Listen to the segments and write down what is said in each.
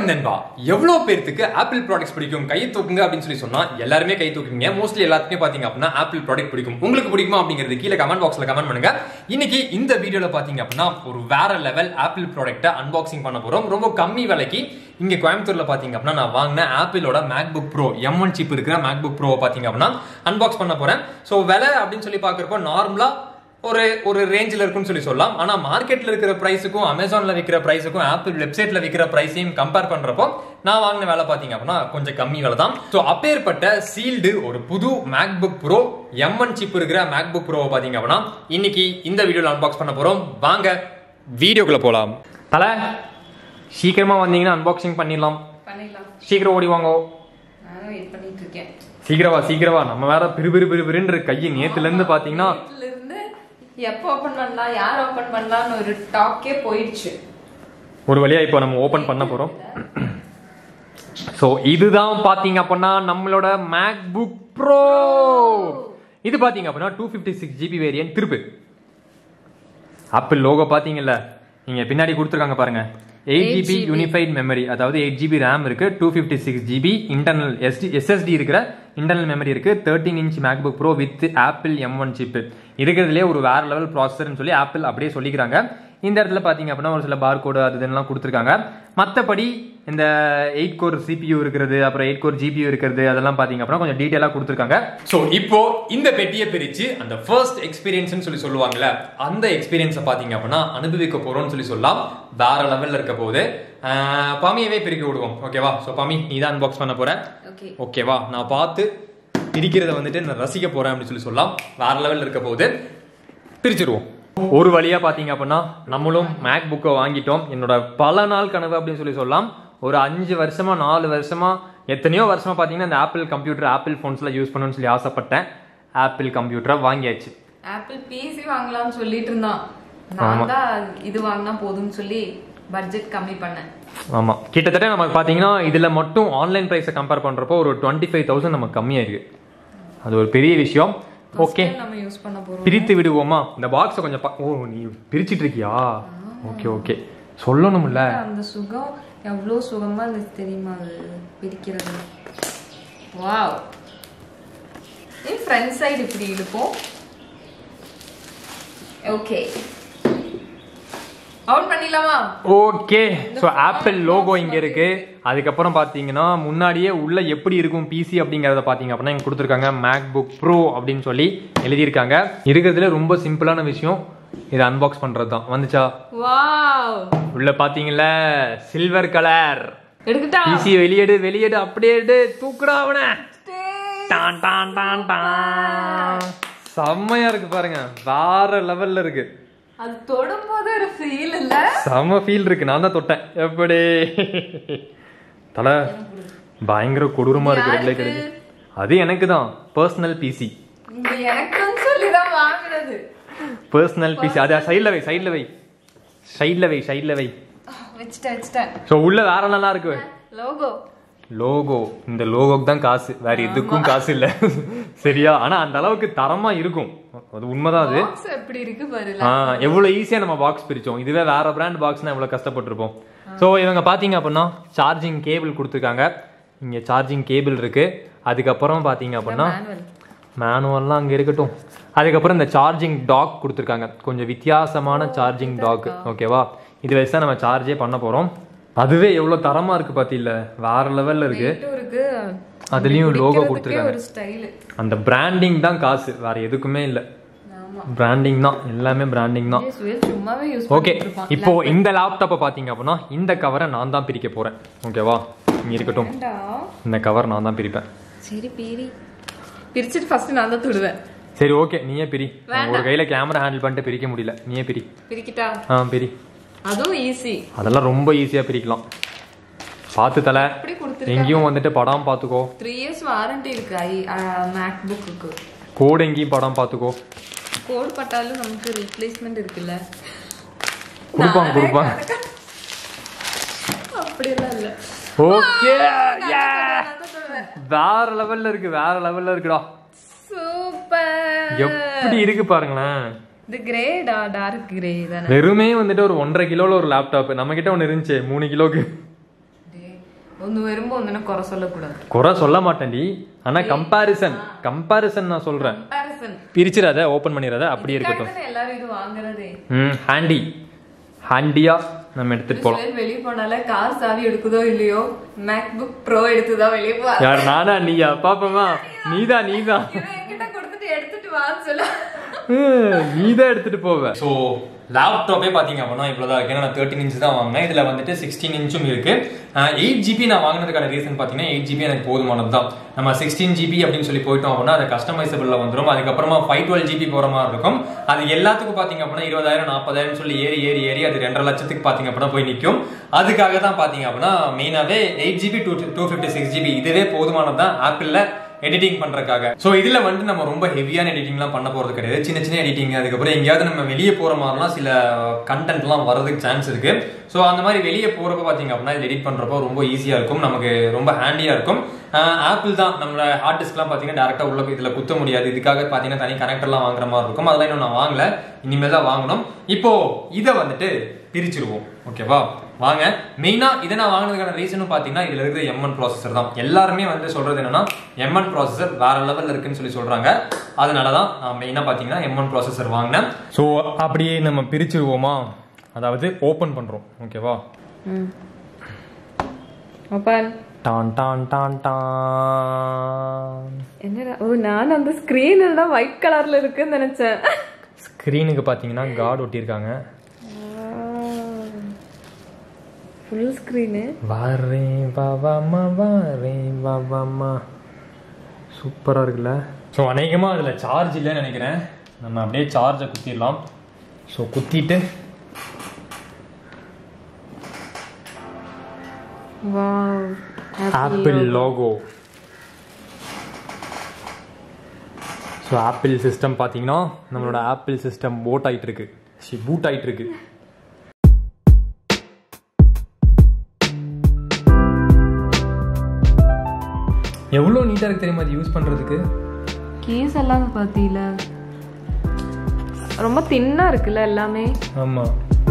வணக்கம் நண்பா எவ்வளவு பேர்த்துக்கு ஆப்பிள் ப்ராடக்ட்ஸ் பிடிக்கும் கை தூக்குங்க அப்படின்னு சொல்லி சொன்னா எல்லாருமே கை தூக்குங்க மோஸ்ட்லி எல்லாத்துக்குமே பாத்தீங்க அப்படின்னா ஆப்பிள் ப்ராடக்ட் பிடிக்கும் உங்களுக்கு பிடிக்குமா அப்படிங்கிறது கீழே கமெண்ட் பாக்ஸ்ல கமெண்ட் பண்ணுங்க இன்னைக்கு இந்த வீடியோல பாத்தீங்க அப்படின்னா ஒரு வேற லெவல் ஆப்பிள் ப்ராடக்ட்டை அன்பாக்சிங் பண்ண போறோம் ரொம்ப கம்மி விலைக்கு இங்க கோயம்புத்தூர்ல பாத்தீங்க அப்படின்னா நான் வாங்கின ஆப்பிளோட MacBook Pro M one chip இருக்கிற மேக்புக் ப்ரோ பாத்தீங்க அப்படின்னா அன்பாக்ஸ் பண்ண போறேன் ஸோ விலை அப்படின்னு சொல்லி பாக்குறப்போ நார்மலா ஒரு ஒரு ரேஞ்சில் இருக்குன்னு சொல்லி சொல்லலாம் ஆனா மார்க்கெட்ல இருக்கிற பிரைஸுக்கும் அமேசான்ல விற்கிற பிரைஸுக்கும் ஆப்பிள் வெப்சைட்ல விற்கிற பிரைஸையும் கம்பேர் பண்றப்போ நான் வாங்கின வேலை பாத்தீங்க அப்படின்னா கொஞ்சம் கம்மி விலை தான் ஸோ அப்பேற்பட்ட சீல்டு ஒரு புது MacBook Pro M one chip இருக்கிற மேக்புக் ப்ரோவை பாத்தீங்க அப்படின்னா இன்னைக்கு இந்த வீடியோல அன்பாக்ஸ் பண்ண போறோம் வாங்க வீடியோக்குள்ள போலாம் தல சீக்கிரமா வந்தீங்கன்னா அன்பாக்சிங் பண்ணிடலாம் பண்ணிடலாம் சீக்கிரம் ஓடி வாங்க நானும் வெயிட் பண்ணிட்டு இருக்கேன் சீக்கிரவா சீக்கிரவா நம்ம வேற பிறுபிறு பிறுபிறுன்ற கையை நேத்துல இருந்து பாத்தீங்கன்னா வீட்டுல இருந்து எப்போ ஓபன் பண்ணலாம் யார் ஓபன் பண்ணலாம்னு ஒரு டாக்கே போயிடுச்சு ஒரு வழியா இப்போ நம்ம ஓபன் பண்ண போறோம் ஸோ இதுதான் பாத்தீங்க அப்படின்னா நம்மளோட மேக்புக் ப்ரோ இது பாத்தீங்க அப்படின்னா two fifty six GB variant திருப்பு ஆப்பிள் லோகோ பாத்தீங்கல்ல நீங்க பின்னாடி கொடுத்துருக்காங்க பாருங்க எயிட் ஜிபி யூனிஃபைட் மெமரி அதாவது எயிட் ஜிபி ரேம் இருக்கு two fifty six GB internal SD SSD இருக்கிற இன்டர்னல் மெமரி இருக்கு thirteen inch MacBook Pro with Apple M one chip இருக்கிறதுலே ஒரு வேற லெவல் ப்ராசஸர்னு சொல்லி ஆப்பிள் அப்படியே சொல்லிக்கிறாங்க இந்த இடத்துல பாத்தீங்க அப்படின்னா ஒரு சில பார் கோடு அது இதெல்லாம் கொடுத்துருக்காங்க மற்றபடி இந்த எயிட் கோர் சிபியூ இருக்கிறது அப்புறம் எயிட் கோர் ஜிபியூ இருக்கிறது அதெல்லாம் பாத்தீங்க அப்படின்னா கொஞ்சம் டீட்டெயிலாக கொடுத்துருக்காங்க ஸோ இப்போ இந்த பெட்டியை பிரிச்சு அந்த ஃபர்ஸ்ட் எக்ஸ்பீரியன்ஸ்னு சொல்லி சொல்லுவாங்கல்ல அந்த எக்ஸ்பீரியன்ஸை பாத்தீங்க அப்படின்னா அனுபவிக்க போறோம்னு சொல்லி சொல்லலாம் வேற லெவல்ல இருக்க போது ஆஹ் பாமியவே பிரிக்க விடுவோம் ஓகேவா ஸோ பாமி நீ தான் அன்பாக்ஸ் பண்ண போற ஓகே ஓகேவா நான் பார்த்து பிரிக்கிறத வந்துட்டு நான் ரசிக்க போறேன் அப்படின்னு சொல்லி சொல்லலாம் வேற லெவல்ல இருக்க போது பிரிச்சிருவோம் ஒரு வழியா பாத்தீங்க அப்படின்னா நம்மளும் மேக் புக்கை வாங்கிட்டோம் என்னோட பல நாள் கனவு அப்படின்னு சொல்லி சொல்லலாம் ஒரு அஞ்சு வருஷமா நாலு வருஷமா எத்தனையோ வருஷமா பாத்தீங்கன்னா இந்த ஆப்பிள் கம்ப்யூட்டர் ஆப்பிள் ஃபோன்ஸ்ல யூஸ் பண்ணணும்னு சொல்லி ஆசைப்பட்டேன் ஆப்பிள் கம்ப்யூட்டரை வாங்கியாச்சு ஆப்பிள் பிசி வாங்கலாம்னு சொல்லிட்டு இருந்தான் நான் தான் இது வாங்கினா போதும்னு சொல்லி பட்ஜெட் கம்மி பண்ணேன் ஆமா கிட்டத்தட்ட நமக்கு பாத்தீங்கன்னா இதுல மட்டும் ஆன்லைன் பிரைஸை கம்பேர் பண்றப்போ ஒரு டுவெண்ட்டி ஃபைவ் தௌசண்ட் நமக்கு கம்மியா இருக்கு அது ஒரு பெரிய விஷயம் ஓகே First time நம்ம யூஸ் பண்ண போறோம் பிரித்து விடுவோமா இந்த பாக்ஸை கொஞ்சம் பா- ஓ நீ பிரிச்சிட்டு இருக்கியா ஓகே ஓகே சொல்லணும்ல அந்த சுகம் எவ்வளோ சுகமா இருந்துச்சு தெரியுமா அது பிரிக்கிறது வாவ் ஏன் ஃப்ரண்ட் சைடு இப்படி இழுப்போம் ஓகே அவுட் பண்ணிடலாமா ஓகே ஸோ ஆப்பிள் லோகோ இங்க இருக்கு அதுக்கப்புறம் பாத்தீங்கன்னா முன்னாடியே உள்ள எப்படி இருக்கும் பிசி அப்படிங்கறத பாத்தீங்க அப்படின்னா இங்க கொடுத்துருக்காங்க மேக் புக் ப்ரோ அப்படின்னு சொல்லி எழுதியிருக்காங்க இருக்கிறதுல ரொம்ப சிம்பிளான விஷயம் இதை அன்பாக்ஸ் பண்றது தான் வந்துச்சா வாவ் உள்ள பாத்தீங்கல்ல சில்வர் கலர் எடுக்கட்டா பிசி வெளியேடு வெளியேடு அப்படியே எடு தூக்குடா அவனை டான் டான் டான் டான் செம்மையா இருக்கு பாருங்க வேற லெவல்ல இருக்கு அது தொடும்போது ஒரு ஃபீல் இல்ல செம ஃபீல் இருக்கு நான் தான் தொட்டேன் எப்படி தல பயங்கர கொடூரமா இருக்கு ரெகுலே கிடைக்கு அது எனக்கு தான் பர்சனல் பிசி இந்த எனக்குன்னு சொல்லி தான் வாங்குறது பர்சனல் பிசி அது சைடில் வை சைடில் வை சைடில் வை சைடில் வை வச்சுட்டேன் வச்சுட்டேன் ஸோ உள்ள வேற நல்லா இருக்கு லோகோ லோகோ இந்த லோகோக்கு தான் காசு வேற எதுக்கும் காசு இல்ல சரியா ஆனா அந்த அளவுக்கு தரமா இருக்கும் அது உண்மைதான் அது பாக்ஸ் எப்படி இருக்கு பாரு ஆ, எவ்வளவு ஈஸியா நம்ம பாக்ஸ் பிரிச்சோம் இதுவே வேற பிராண்ட் பாக்ஸ்னா எவ்வளவு கஷ்டப்பட்டிருப்போம் சோ இவங்க பாத்தீங்க அப்படின்னா சார்ஜிங் கேபிள் கொடுத்துருக்காங்க இங்க சார்ஜிங் கேபிள் இருக்கு அதுக்கப்புறம் பாத்தீங்க அப்படின்னா மேனுவல் மேனுவல்லாம் அங்க இருக்கட்டும் அதுக்கப்புறம் இந்த சார்ஜிங் டாக் கொடுத்துருக்காங்க கொஞ்சம் வித்தியாசமான சார்ஜிங் டாக் ஓகேவா இது வச்சு தான் நம்ம சார்ஜே பண்ண போறோம் அதுவே எவ்வளவு தரமா இருக்கு பாத்தீங்கள வேற லெவல்ல இருக்கு வெயிட்டும் இருக்கு அதுலயும் logo பிடிக்கிறதுக்கே கொடுத்திருக்காங்க. ஒரு ஸ்டைல் அந்த பிராண்டிங் தான் காசு வேற எதுக்குமே இல்ல ஆமா பிராண்டிங் தான் எல்லாமே பிராண்டிங் தான் சுயல் சும்மாவே யூஸ் ஓகே பண்ணிட்டு இருப்பான் இப்போ இந்த லேப்டாப்பை பாத்தீங்க அப்படின்னா இந்த கவரை நான் தான் பிரிக்க போறேன் ஓகேவா இங்க இருக்கட்டும் வேண்டாம் இந்த கவர் நான் தான் பிரிப்பேன் சரி பீரி பிரிச்சுட்டு ஃபர்ஸ்ட் நான் தான் தொடுவேன் சரி ஓகே நீயே பிரி ஒரு கையில கேமரா ஹேண்டில் பண்ணிட்டு பிரிக்க முடியல நீயே பிரி பிரிக்கிட்டா ஆ பிரி அதுவும் ஈஸி அதெல்லாம் ரொம்ப ஈஸியா பிரிக்கலாம் பார்த்து தலை எப்படி கொடுத்துருக்க எங்கேயும் வந்துட்டு படம் பார்த்துக்கோ த்ரீ இயர்ஸ் வாரண்டி இருக்கு ஐ மேக் புக்கு கோடு எங்கேயும் படம் பார்த்துக்கோ கோட் பட்டாலும் நமக்கு ரீப்ளேஸ்மெண்ட் இருக்குல்ல கொடுப்பாங்க கொடுப்பாங்க அப்படியெல்லாம் இல்ல ஓகே வேற லெவல்ல இருக்கு வேற லெவல்ல இருக்குடா சூப்பர் எப்படி இருக்கு பாருங்களேன் இது கிரேடா டார்க் கிரே தானே வெறுமே வந்துட்டு ஒரு ஒன்றரை கிலோல ஒரு லேப்டாப் நம்ம கிட்ட ஒன்று இருந்துச்சு மூணு கிலோக்கு டேய், ഒന്ന് വരുമ്പോ ഒന്നിനെ കുറെ சொல்லக்கூடாது குறை சொல்ல மாட்டேன்டி ஆனா கம்பாரிசன் கம்பாரிசன் நான் சொல்றேன் கம்பாரிசன் பிரிச்சிடாத ஓபன் பண்ணிடாத அப்படியே இருக்கட்டும் எல்லாரும் இது வாங்குறதே ம் ஹேண்டி ஹேண்டியா நம்ம எடுத்துட்டு போலாம் சிலர் வெளிய போனால கார் சாவி எடுக்குதோ இல்லையோ மேக் புக் ப்ரோ எடுத்துதான் வெளியே போ யார் நானா நீயா பாப்பமா நீதான் நீதான் இவன் என்கிட்ட கொடுத்துட்டு எடுத்துட்டு வான்னு சொல்ல நீதான் எடுத்துட்டு போவ ஸோ லேப்டாப்பே பார்த்தீங்க அப்படின்னா இவ்வளோதான் இருக்கு ஏன்னா நான் தேர்ட்டின் இன்ச் தான் வாங்கினேன் இதில் வந்துட்டு சிக்ஸ்டீன் இன்ச்சும் இருக்கு எயிட் ஜிபி நான் வாங்கினதுக்கான ரீசன் பார்த்தீங்கன்னா எயிட் ஜிபி எனக்கு போதுமானது தான் நம்ம சிக்ஸ்டீன் ஜிபி அப்படின்னு சொல்லி போயிட்டோம் அப்படின்னா அது கஸ்டமைசபிளில் வந்துடும் அதுக்கப்புறமா ஃபைவ் டுவெல் ஜிபி போகிற மாதிரி இருக்கும் அது எல்லாத்துக்கும் பார்த்தீங்க அப்படின்னா இருபதாயிரம் நாற்பதாயிரம் சொல்லி ஏறி ஏறி ஏறி அது ரெண்டரை லட்சத்துக்கு பார்த்தீங்க அப்படின்னா போய் நிற்கும் அதுக்காக தான் பார்த்தீங்க அப்படின்னா மெயினாகவே eight GB two two fifty six GB இதுவே போதுமானது தான் ஆப்பிளில் எடிட்டிங் பண்றதுக்காக சோ இதுல வந்து நம்ம ரொம்ப ஹெவியான எடிட்டிங்லாம் பண்ண போறது கிடையாது சின்ன சின்ன எடிட்டிங் அதுக்கப்புறம் எங்கேயாவது நம்ம வெளியே போற மாதிரிலாம் சில கண்டென்ட்லாம் வரதுக்கு சான்ஸ் இருக்கு சோ அந்த மாதிரி வெளியே போறப்ப பாத்தீங்க அப்படின்னா இது எடிட் பண்றப்போ ரொம்ப ஈஸியா இருக்கும் நமக்கு ரொம்ப ஹேண்டியா இருக்கும் ஆப்பிள் தான் நம்மளோட ஹார்ட் டிஸ்க்லாம் பாத்தீங்கன்னா டேரக்டா உள்ள இதுல குத்த முடியாது இதுக்காக பாத்தீங்கன்னா தனி கனெக்டர்லாம் வாங்குற மாதிரி இருக்கும் அதெல்லாம் இன்னும் நான் வாங்கல இனிமேல் தான் வாங்கணும் இப்போ இதை வந்துட்டு பிரிச்சிருவோம் ஓகேவா வாங்க மெயினா இதை நான் வாங்கினதுக்கான ரீசனும் பாத்தீங்கன்னா இதுல இருக்கிற எம்என் ப்ராசஸர் தான் எல்லாருமே வந்து சொல்றது என்னன்னா எம்என் ப்ராசஸர் வேற லெவல்ல இருக்குன்னு சொல்லி சொல்றாங்க அதனால தான் நான் மெயினா பாத்தீங்கன்னா எம்என் ப்ராசஸர் வாங்கினேன் ஸோ அப்படியே நம்ம பிரிச்சிருவோமா அதாவது ஓபன் பண்றோம் ஓகேவா ம் ஓப்பன் டான் டான் டான் டான் என்னடா ஓ நான் அந்த ஸ்கிரீன் எல்லாம் ஒயிட் கலர்ல இருக்குன்னு நினைச்சேன் ஸ்க்ரீனுக்கு பார்த்தீங்கன்னா கார்டு ஒட்டியிருக்காங்க ஃபுல் ஸ்கிரீனு வரேன் பாவாமா வரேன் பாவாமா சூப்பராக இருக்குல்ல ஸோ அநேகமாக அதில் சார்ஜ் இல்லைன்னு நினைக்கிறேன் நம்ம அப்படியே சார்ஜை குத்திடலாம் ஸோ குத்திட்டு wow Apple logo so Apple system பார்த்தீங்கன்னா நம்மளோட ஆப்பிள் சிஸ்டம் போட் ஆகிட்டு இருக்கு சி பூட் ஆகிட்டு இருக்கு எவ்வளோ நீட்டாக இருக்கு தெரியுமா அது யூஸ் பண்ணுறதுக்கு கேஸ் எல்லாம் பார்த்தீல ரொம்ப தின்னா இருக்குல்ல எல்லாமே ஆமாம்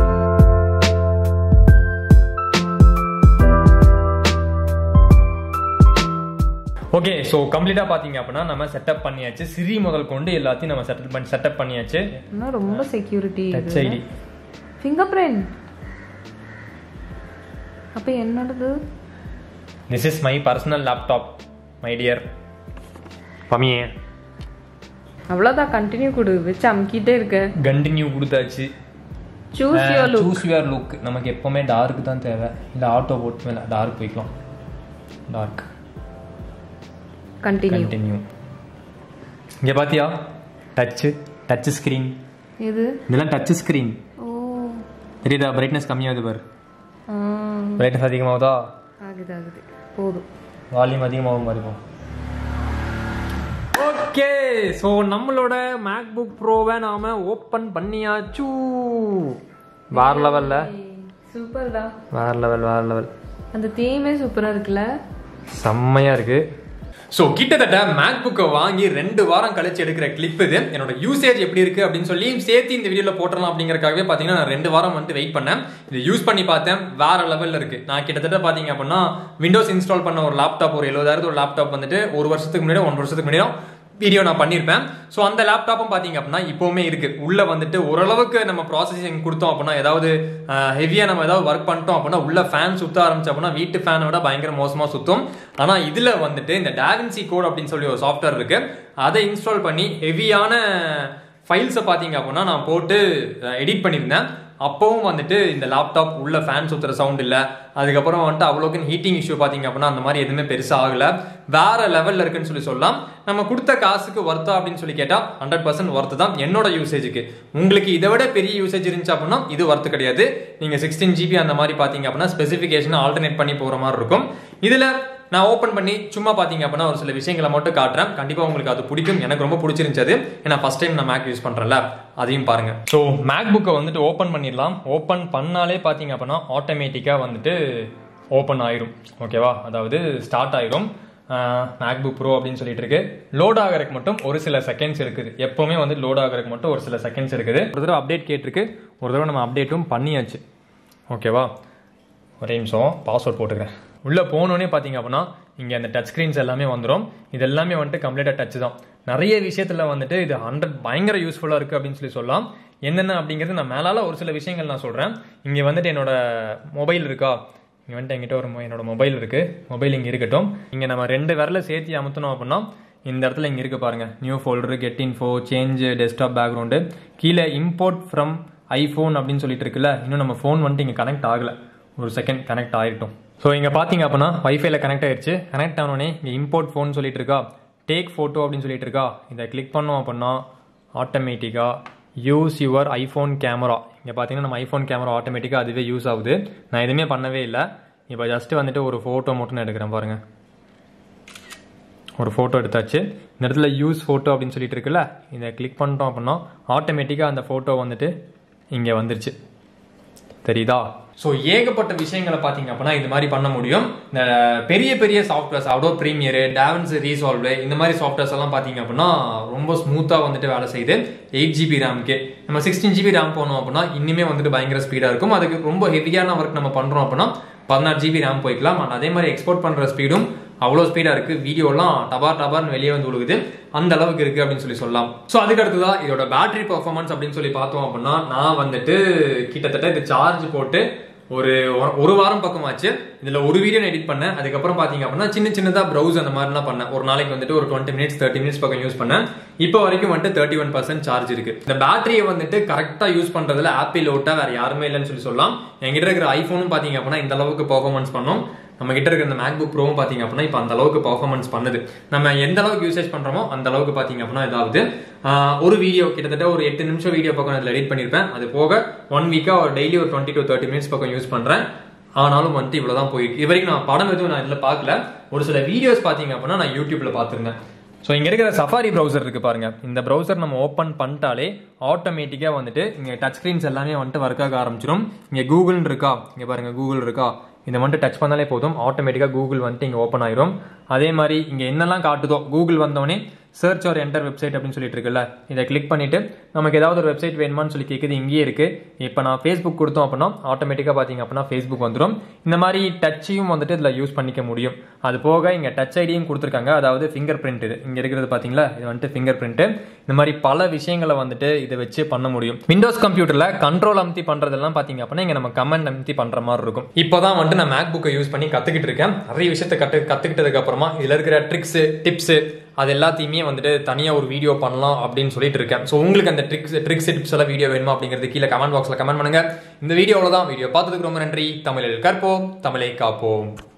ஓகே ஸோ கம்ப்ளீட்டாக பார்த்தீங்க அப்படின்னா நம்ம செட்டப் பண்ணியாச்சு சிரி முதல் கொண்டு எல்லாத்தையும் நம்ம செட்டப் பண்ணி செட்டப் பண்ணியாச்சு இன்னும் ரொம்ப security touch ID fingerprint அப்ப என்னோடது this is my personal laptop my dear பமியே அவ்வளோதான் கண்டினியூ கொடு வச்சு அமுக்கிட்டே இருக்க கண்டினியூ கொடுத்தாச்சு choose your look choose your look நமக்கு எப்பவுமே டார்க் தான் தேவை இல்லை ஆட்டோ போட்டு மேலே டார்க் போய்க்கலாம் டார்க் கண்டினியூ கண்டினியூ இங்கே பார்த்தியா டச்சு டச் ஸ்க்ரீன் இது இதெல்லாம் டச் ஸ்க்ரீன் ஓ தெரியுதா பிரைட்னஸ் கம்மியாகுது பாரு ஆ, பிரைட்னஸ் அதிகமாகுதா ஆகுது ஆகுது போதும் வால்யூம் அதிகமாகும் மாதிரி இருக்கும் ஓகே ஸோ நம்மளோட மேக் புக் ப்ரோவை நாம ஓப்பன் பண்ணியாச்சு வேற லெவல்ல சூப்பர் தான் வேற லெவல் வேற லெவல் அந்த தீமே சூப்பரா இருக்குல்ல செம்மையா இருக்கு ஸோ கிட்டத்தட்ட மேக் புக்கை வாங்கி ரெண்டு வாரம் கழிச்சு எடுக்கிற கிளிப் இது என்னோட யூசேஜ் எப்படி இருக்கு அப்படின்னு சொல்லி சேர்த்து இந்த வீடியோல போட்டுடலாம் அப்படிங்கறக்காகவே பாத்தீங்கன்னா நான் ரெண்டு வாரம் வந்து வெயிட் பண்ணேன் இதை யூஸ் பண்ணி பார்த்தேன் வேற லெவல்ல இருக்கு நான் கிட்டத்தட்ட பாத்தீங்க அப்படின்னா விண்டோஸ் இன்ஸ்டால் பண்ண ஒரு லேப்டாப் ஒரு எழுபதாயிரத்து ஒரு லேப்டாப் வந்துட்டு ஒரு வருஷத்துக்கு முன்னாடி ஒன்றரை வருஷத்துக்கு முன்னாடி வீடியோ நான் பண்ணியிருப்பேன் ஸோ அந்த லேப்டாப்பும் பார்த்தீங்க அப்படின்னா இப்போவுமே இருக்கு உள்ள வந்துட்டு ஓரளவுக்கு நம்ம ப்ராசஸிங் கொடுத்தோம் அப்படின்னா ஏதாவது ஹெவியாக நம்ம ஏதாவது ஒர்க் பண்ணிட்டோம் அப்படின்னா உள்ள ஃபேன் சுத்த ஆரம்பிச்சு அப்படின்னா வீட்டு ஃபேனை விட பயங்கர மோசமாக சுத்தும் ஆனால் இதில் வந்துட்டு இந்த டாவின்சி கோட் அப்படின்னு சொல்லி ஒரு சாஃப்ட்வேர் இருக்கு அதை இன்ஸ்டால் பண்ணி ஹெவியான ஃபைல்ஸை பார்த்தீங்க அப்படின்னா நான் போட்டு எடிட் பண்ணியிருந்தேன் அப்பவும் வந்துட்டு இந்த லேப்டாப் உள்ள ஃபேன் சுத்துற சவுண்ட் இல்லை அதுக்கப்புறம் வந்துட்டு அவ்வளோக்கு ஹீட்டிங் இஷ்யூ பார்த்தீங்க அப்படின்னா அந்த மாதிரி எதுவுமே பெருசாக ஆகல வேற லெவல்ல இருக்குன்னு சொல்லி சொல்லலாம் நம்ம கொடுத்த காசுக்கு ஒர்த்தா அப்படின்னு சொல்லி கேட்டா ஹண்ட்ரட் பர்சன்ட் ஒர்த்து தான் என்னோட யூசேஜுக்கு உங்களுக்கு இதை விட பெரிய யூசேஜ் இருந்துச்சு அப்படின்னா இது ஒர்த்து கிடையாது நீங்க சிக்ஸ்டீன் ஜிபி அந்த மாதிரி பார்த்தீங்க அப்படின்னா ஸ்பெசிஃபிகேஷன் ஆல்டர்னேட் பண்ணி போற மாதிரி இருக்கும் இதுல நான் ஓப்பன் பண்ணி சும்மா பார்த்தீங்க அப்படின்னா ஒரு சில விஷயங்களை மட்டும் காட்டுறேன் கண்டிப்பாக உங்களுக்கு அது பிடிக்கும் எனக்கு ரொம்ப பிடிச்சிருந்துச்சு அது. ஏன்னா ஃபர்ஸ்ட் டைம் நான் மேக் யூஸ் பண்ணுறேன்ல அதையும் பாருங்க ஸோ மேக் புக்கை வந்துட்டு ஓப்பன் பண்ணிடலாம் ஓப்பன் பண்ணாலே பார்த்தீங்க அப்படின்னா ஆட்டோமேட்டிக்காக வந்துட்டு ஓப்பன் ஆயிரும் ஓகேவா அதாவது ஸ்டார்ட் ஆயிரும் மேக் புக் ப்ரோ அப்படின்னு சொல்லிட்டு இருக்கு லோட் ஆகிறதுக்கு மட்டும் ஒரு சில செகண்ட்ஸ் இருக்குது எப்பவுமே வந்து லோட் ஆகிறதுக்கு மட்டும் ஒரு சில செகண்ட்ஸ் இருக்குது ஒரு தடவை அப்டேட் கேட்டிருக்கு ஒரு தடவை நம்ம அப்டேட்டும் பண்ணியாச்சு ஓகேவா ஒரே நிமிஷம் பாஸ்வேர்ட் போட்டுக்கிறேன் உள்ளே போனோடனே பார்த்தீங்க அப்படின்னா இங்கே அந்த டச் ஸ்க்ரீன்ஸ் எல்லாமே வந்துடும் இது எல்லாமே வந்துட்டு கம்ப்ளீட்டாக டச் தான் நிறைய விஷயத்தில் வந்துட்டு இது ஹண்ட்ரட் பயங்கர யூஸ்ஃபுல்லாக இருக்குது அப்படின்னு சொல்லி சொல்லலாம் என்னென்ன அப்படிங்கிறது நான் மேலால ஒரு சில விஷயங்கள் நான் சொல்கிறேன் இங்கே வந்துட்டு என்னோட மொபைல் இருக்கா இங்கே வந்துட்டு என்கிட்ட ஒரு மொ- என்னோட மொபைல் இருக்குது மொபைல் இங்கே இருக்கட்டும் இங்கே நம்ம ரெண்டு விரல சேர்த்து அமுத்தணும் அப்படின்னா இந்த இடத்துல இங்கே இருக்கு பாருங்க new folder get info change desktop background கீழே இம்போர்ட் ஃப்ரம் ஐஃபோன் அப்படின்னு சொல்லிட்டு இருக்குல்ல இன்னும் நம்ம ஃபோன் வந்துட்டு இங்கே கனெக்ட் ஆகலை ஒரு செகண்ட் கனெக்ட் ஆகிட்டோம் ஸோ இங்கே பார்த்தீங்க அப்படின்னா வைஃபைல கனெக்ட் ஆயிடுச்சு கனெக்ட் ஆனோடனே இங்கே இம்போர்ட் ஃபோன் சொல்லிட்டு இருக்கா டேக் ஃபோட்டோ அப்படின்னு சொல்லிட்டு இருக்கா இதை கிளிக் பண்ணோம் அப்படின்னா ஆட்டோமேட்டிக்காக யூஸ் யுவர் ஐஃபோன் கேமரா இங்கே பார்த்தீங்கன்னா நம்ம ஐஃபோன் கேமரா ஆட்டோமேட்டிக்காக அதுவே யூஸ் ஆகுது நான் எதுவுமே பண்ணவே இல்லை இப்போ ஜஸ்ட் வந்துட்டு ஒரு ஃபோட்டோ மட்டும் நான் எடுக்கிறேன் பாருங்கள் ஒரு ஃபோட்டோ எடுத்தாச்சு இந்த இடத்துல யூஸ் ஃபோட்டோ அப்படின்னு சொல்லிட்டு இருக்குல்ல இதை கிளிக் பண்ணிட்டோம் அப்படின்னா ஆட்டோமேட்டிக்காக அந்த ஃபோட்டோ வந்துட்டு இங்கே வந்துருச்சு தெரியுதா ஸோ ஏகப்பட்ட விஷயங்களை பார்த்தீங்க அப்படின்னா இது மாதிரி பண்ண முடியும் இந்த பெரிய பெரிய softwares Adobe Premiere DaVinci Resolve இந்த மாதிரி சாஃப்ட்வேர்ஸ் எல்லாம் பார்த்தீங்க அப்படின்னா ரொம்ப ஸ்மூத்தாக வந்துட்டு வேலை செய்யுது எயிட் ஜிபி ரேம்க்கு நம்ம சிக்ஸ்டீன் ஜிபி ரேம் போனோம் அப்படின்னா இன்னுமே வந்துட்டு பயங்கர ஸ்பீடாக இருக்கும் அதுக்கு ரொம்ப ஹெவியான ஒர்க் நம்ம பண்ணுறோம் அப்படின்னா பதினாறு ஜிபி ரேம் போய்க்கலாம் and அதே மாதிரி எக்ஸ்போர்ட் பண்ணுற ஸ்பீடும் அவ்வளோ ஸ்பீடாக இருக்குது வீடியோலாம் டபார் டபார்னு வெளியே வந்து விழுகுது அந்த அளவுக்கு இருக்குது அப்படின்னு சொல்லி சொல்லலாம் ஸோ அதுக்கு அடுத்ததான் இதோட பேட்டரி பர்ஃபார்மன்ஸ் அப்படின்னு சொல்லி பார்த்தோம் அப்படின்னா நான் வந்துட்டு கிட்டத்தட்ட இது சார்ஜ் போட்டு ஒரு ஒரு- ஒரு வாரம் பக்கம் ஆச்சு இதுல ஒரு வீடியோ எடிட் பண்ணேன் அதுக்கப்புறம் பாத்தீங்க அப்படின்னா சின்ன சின்னதா ப்ரௌஸ் அந்த மாதிரிலாம் பண்ணேன் ஒரு நாளைக்கு வந்துட்டு ஒரு டுவெண்ட்டி மினிட்ஸ் தேர்ட்டி மினிட்ஸ் பக்கம் யூஸ் பண்ணேன் இப்போ வரைக்கும் வந்துட்டு தேர்ட்டி ஒன் பர்சன்ட் சார்ஜ் இருக்கு இந்த பேட்டரியை வந்துட்டு கரெக்டா யூஸ் பண்றதுல ஆப்பிள் ஓட்டா வேற யாருமே இல்லைன்னு சொல்லி சொல்லலாம் என்கிட்ட இருக்கிற ஐபோனும் பாத்தீங்க அப்படின்னா இந்த அளவுக்கு பெர்ஃபார்மன்ஸ் பண்ணும் நம்ம கிட்ட இருக்கிற இந்த மேக்புக் ப்ரோவும் பாத்தீங்க அப்படின்னா இப்போ அந்த அளவுக்கு பர்ஃபார்மன்ஸ் பண்ணுது நம்ம எந்த அளவுக்கு யூசேஜ் பண்றோமோ அந்த அளவுக்கு பாத்தீங்க அப்படின்னா இதாகுது ஆஹ் ஒரு வீடியோ கிட்டத்தட்ட ஒரு எட்டு நிமிஷம் வீடியோ பக்கம் இதில் எடிட் பண்ணியிருப்பேன் அது போக ஒன் வீக்கா ஒரு டெய்லி ஒரு டுவெண்ட்டி டு தேர்ட்டி மினிட்ஸ் பக்கம் யூஸ் பண்றேன் ஆனாலும் வந்துட்டு இவ்வளவுதான் போயிருக்கு இது வரைக்கும் நான் படம் எதுவும் நான் இதில் பார்க்கல ஒரு சில வீடியோஸ் பாத்தீங்க அப்படின்னா நான் யூடியூப்ல பார்த்திருந்தேன் ஸோ இங்கே இருக்கிற சஃபாரி ப்ரௌசர் இருக்கு பாருங்க இந்த ப்ரௌசர் நம்ம ஓப்பன் பண்ணிட்டாலே ஆட்டோமேட்டிக்காக வந்துட்டு இங்கே டச் ஸ்க்ரீன்ஸ் எல்லாமே வந்துட்டு ஒர்க் ஆக ஆரம்பிச்சிடும் இங்கே கூகுள்னு இருக்கா இங்கே பாருங்க கூகுள் இருக்கா இதை வந்துட்டு டச் பண்ணாலே போதும் ஆட்டோமேட்டிக்காக கூகுள் வந்துட்டு இங்கே ஓப்பன் ஆயிரும் அதே மாதிரி இங்கே என்னெல்லாம் காட்டுதோ கூகுள் வந்தோடனே சர்ச் ஆர் என்டர் வெப்சைட் அப்படின்னு சொல்லிட்டு இருக்குல்ல இதை கிளிக் பண்ணிட்டு நமக்கு ஏதாவது ஒரு வெப்சைட் வேணுமான்னு சொல்லி கேட்குது இங்கேயே இருக்கு இப்போ நான் ஃபேஸ்புக் கொடுத்தோம் அப்படின்னா ஆட்டோமேட்டிக்காக பார்த்தீங்க அப்படின்னா ஃபேஸ்புக் வந்துடும் இந்த மாதிரி டச்சையும் வந்துட்டு இதில் யூஸ் பண்ணிக்க முடியும் அது போக இங்கே டச் ஐடியும் கொடுத்துருக்காங்க அதாவது ஃபிங்கர் பிரிண்ட் இது இங்கே இருக்கிறது பார்த்தீங்களா இது வந்துட்டு ஃபிங்கர் பிரிண்ட் இந்த மாதிரி பல விஷயங்களை வந்துட்டு இதை வச்சு பண்ண முடியும் விண்டோஸ் கம்ப்யூட்டர்ல கண்ட்ரோல் அமுத்தி பண்றதெல்லாம் பாத்தீங்க அப்படின்னா இங்க நம்ம கமெண்ட் அமுத்தி பண்ற மாதிரி இருக்கும் இப்போதான் வந்துட்டு நான் மேக் புக்கை யூஸ் பண்ணி கத்துக்கிட்டு இருக்கேன் நிறைய விஷயத்தை கத்து கத்துக்கிட்டதுக்கு அப்புறமா இதுல இருக்கிற ட்ரிக்ஸ் டிப்ஸ் அது எல்லாத்தையுமே வந்துட்டு தனியா ஒரு வீடியோ பண்ணலாம் அப்படின்னு சொல்லிட்டு இருக்கேன் ஸோ உங்களுக்கு அந்த ட்ரிக்ஸ் ட்ரிக்ஸ் டிப்ஸ் எல்லாம் வீடியோ வேணுமா அப்படிங்கிறது கீழே கமெண்ட் பாக்ஸ்ல கமெண்ட் பண்ணுங்க இந்த வீடியோவில் தான் வீடியோ பார்த்ததுக்கு ரொம்ப நன்றி தமிழில் கற்போம் தமிழை காப்போம்